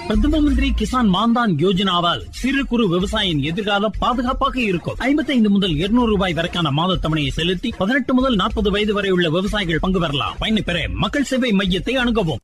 பிரதம மந்திரி கிசான் மான்தான் யோஜனாவால் சிறு குறு விவசாயியின் எதிர்காலம் பாதுகாப்பாக இருக்கும் ஐம்பத்தைந்து முதல் இருநூறு ரூபாய் வரைக்கான மாத தவணையை செலுத்தி பதினெட்டு முதல் நாற்பது வயது வரை உள்ள விவசாயிகள் பங்கு பெறலாம் பயனை பெற மக்கள் சேவை மையத்தை அணுகவும்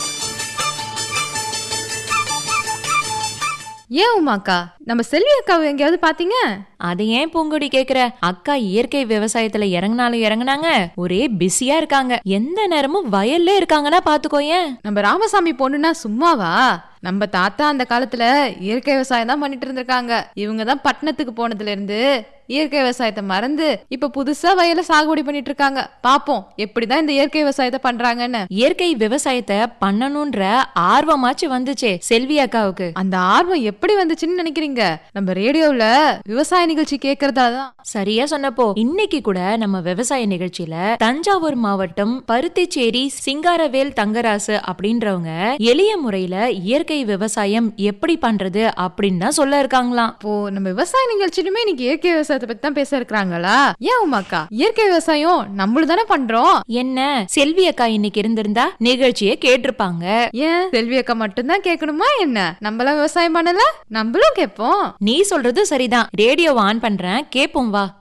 ஏன் உமாக்கா நம்ம செல்வி அக்காவை எங்கேயாவது பாத்தீங்க அதை ஏன் பூங்கொடி கேக்குற அக்கா இயற்கை விவசாயத்துல இறங்குனாலும் இறங்குனாங்க ஒரே பிஸியா இருக்காங்க எந்த நேரமும் வயல்ல இருக்காங்கன்னா பாத்துக்கோயேன் நம்ம ராமசாமி பொண்ணுனா சும்மாவா நம்ம தாத்தா அந்த காலத்துல இயற்கை விவசாயம் தான் பண்ணிட்டு இருந்திருக்காங்க இவங்க தான் பட்டணத்துக்கு போனதுல இருந்து இயற்கை விவசாயத்தை மறந்து இப்ப புதுசா வயல சாகுபடி பண்ணிட்டு இருக்காங்க பாப்போம் எப்படிதான் இந்த இயற்கை விவசாயத்தை பண்றாங்கன்னு இயற்கை விவசாயத்தை பண்ணணும்ன்ற ஆர்வமாச்சு வந்துச்சே செல்வி அக்காவுக்கு அந்த ஆர்வம் எப்படி வந்துச்சுன்னு நினைக்கிறீங்க நம்ம ரேடியோவுல விவசாய நிகழ்ச்சி கேக்குறதால தான் சரியா சொன்னப்போ இன்னைக்கு கூட நம்ம விவசாய நிகழ்ச்சியில தஞ்சாவூர் மாவட்டம் பருத்திச்சேரி சிங்காரவேல் தங்கராசு அப்படின்றவங்க எளிய முறையில இயற்கை விவசாயம் எப்படி பண்றது அப்படின்னு தான் சொல்ல இருக்காங்களாம் இப்போ நம்ம விவசாய நிகழ்ச்சியிலுமே இன்னைக்கு இயற்கை விவசாயத்தை பத்தி தான் பேச இருக்கிறாங்களா ஏன் உமாக்கா இயற்கை விவசாயம் நம்மளும் தானே பண்றோம் என்ன செல்வி அக்கா இன்னைக்கு இருந்திருந்தா நிகழ்ச்சியை கேட்டிருப்பாங்க ஏன் செல்வி அக்கா மட்டும்தான் கேட்கணுமா என்ன நம்மளாம் விவசாயம் பண்ணல நம்மளும் கேட்போம் நீ சொல்றது சரிதான் ரேடியோ ஆன் பண்றேன் கேப்போம் வா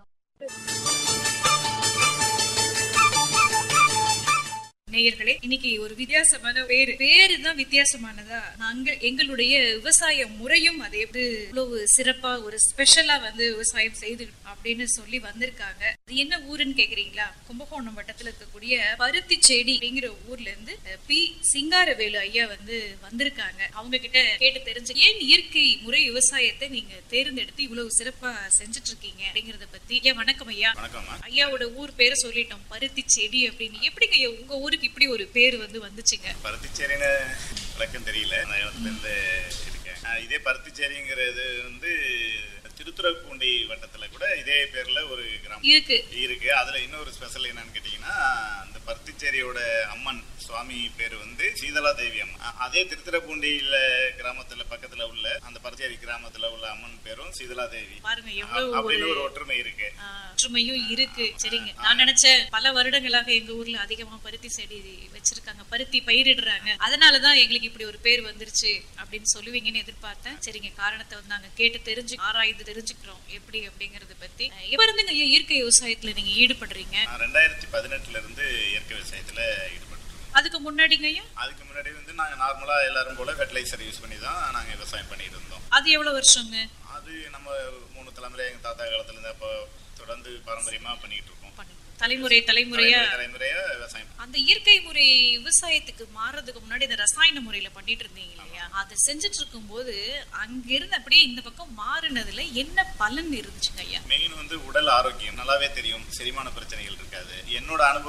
நேயர்களே இன்னைக்கு ஒரு வித்தியாசமான பேரு பேரு தான் வித்தியாசமானதா நாங்க எங்களுடைய விவசாய முறையும் அதே எப்படி இவ்வளவு சிறப்பா ஒரு ஸ்பெஷலா வந்து விவசாயம் செய்து அப்படின்னு சொல்லி வந்திருக்காங்க அது என்ன ஊருன்னு கேக்குறீங்களா கும்பகோணம் வட்டத்துல இருக்கக்கூடிய பருத்திச்சேடி அப்படிங்கிற ஊர்ல இருந்து அஹ், பி சிங்காரவேலு ஐயா வந்து வந்திருக்காங்க அவங்க கிட்ட கேட்டு தெரிஞ்சு ஏன் இயற்கை முறை விவசாயத்தை நீங்க தேர்ந்தெடுத்து இவ்வளவு சிறப்பா செஞ்சுட்டு இருக்கீங்க அப்படிங்கறத பத்தி ஐயா வணக்கம் ஐயா வணக்கம்மா ஐயாவோட ஊர் பேரை சொல்லிட்டோம் பருத்தி செடி அப்படின்னு எப்படிங்க ஐயா உங்க ஊருக்கு இப்படி ஒரு பேர் வந்து வந்துச்சுங்க பருத்திச்சேரின்னு விளக்கம் தெரியல நான் இருந்து இருக்கேன் ஆஹ் இதே பருத்திச்சேரிங்கிறது வந்து திருத்துறைப்பூண்டி வட்டத்துல கூட இதே பேர்ல ஒரு கிராமம் இருக்கு இருக்கு அதுல இன்னொரு ஸ்பெஷல் என்னன்னு கேட்டீங்கன்னா அந்த பருத்திச்சேரியோட அம்மன் சுவாமி பேர் வந்து சீதலா தேவி அம்மன் அ- அதே திருத்துறைப்பூண்டியில கிராமத்துல பக்கத்துல உள்ள அந்த பருத்திச்சேரி கிராமத்துல உள்ள அம்மன் பேரும் சீதலா தேவி பாருங்க அ- எவ்வளவு ஒரு அப்படின்னு ஒரு ஒற்றுமை இருக்கு ஆ, ஒற்றுமையும் இருக்கு சரிங்க நான் நினைச்சேன் பல வருடங்களாக எங்க ஊர்ல அதிகமா பருத்தி செடி வச்சிருக்காங்க பருத்தி பயிரிடுறாங்க அதனாலதான் எங்களுக்கு இப்படி ஒரு பேர் வந்துருச்சு அப்படின்னு சொல்லுவீங்கன்னு எதிர்பார்த்தேன் சரிங்க காரணத்தை வந்து நாங்க கேட்டு தெரிஞ்சு ஆராய்ந்து தெரிஞ்சுக்கிறோம் எப்படி அப்படிங்கறத பத்தி அஹ், எப்ப இருந்துங்க ஐயா இயற்கை விவசாயத்துல நீங்க ஈடுபடுறீங்க நான் ரெண்டாயிரத்தி பதினெட்டுல இருந்து இயற்கை விவசாயத்துல ஈடுபட்டு அதுக்கு முன்னாடிங்க ஐயா அதுக்கு முன்னாடி வந்து நாங்க நார்மலா எல்லாரும் போல ஃபெர்டிலைசர் யூஸ் பண்ணி தான் நாங்க விவசாயம் பண்ணிட்டு இருந்தோம் அது எவ்வளவு வருஷங்க அது நம்ம மூணு தலைமுறை எங்க தாத்தா காலத்துல இருந்து அப்போ தொடர்ந்து பாரம்பரியமா பண்ணிட்டு இருக்கோம் பண்ணி- தலைமுறை தலைமுறையா தலைமுறை தலைமுறையா விவசாயம் அந்த இயற்கை முறை விவசாயத்துக்கு மாறதுக்கு முன்னாடி இந்த ரசாயன முறையில பண்ணிட்டு இருந்தீங்க இல்லையா அதை செஞ்சுட்டு இருக்கும்போது அங்க இருந்து அப்படியே இந்த பக்கம் மாறினதுல என்ன பலன் இருந்துச்சுங்க ஐயா மெயின் வந்து உடல் ஆரோக்கியம் நல்லாவே தெரியும் செரிமான பிரச்சனைகள் இருக்காது என்னோட அனுபவம்